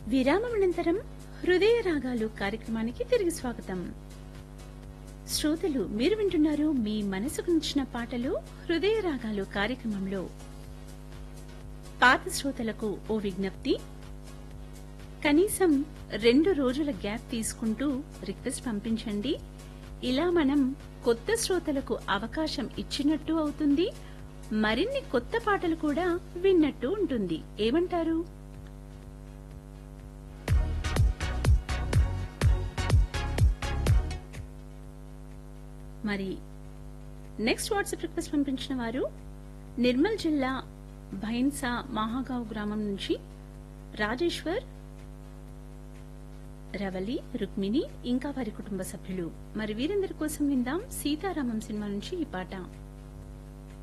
విరామం హృదయ రాగాలు కార్యక్రమానికి తిరిగి స్వాగతం శ్రోతలు మీరు వింటున్నారు మీ మనసుకు నచ్చిన పాటలు హృదయ రాగాలు కార్యక్రమంలో పాత శ్రోతలకు ఓ విజ్ఞప్తి కనీసం రెండు రోజుల గ్యాప్ తీసుకుంటూ రిక్వెస్ట్ పంపించండి ఇలా మనం కొత్త శ్రోతలకు అవకాశం ఇచ్చినట్టు అవుతుంది మరిన్ని కొత్త పాటలు కూడా విన్నట్టు ఉంటుంది ఏమంటారు మరి నెక్స్ట్ వాట్సాప్ రిక్వెస్ట్ పంపించిన వారు నిర్మల్ జిల్లా భైన్సా మహాగావ్ గ్రామం నుంచి రాజేశ్వర్ రవలి రుక్మిణి ఇంకా వారి కుటుంబ సభ్యులు మరి వీరందరి కోసం విందాం సీతారామం సినిమా నుంచి ఈ పాట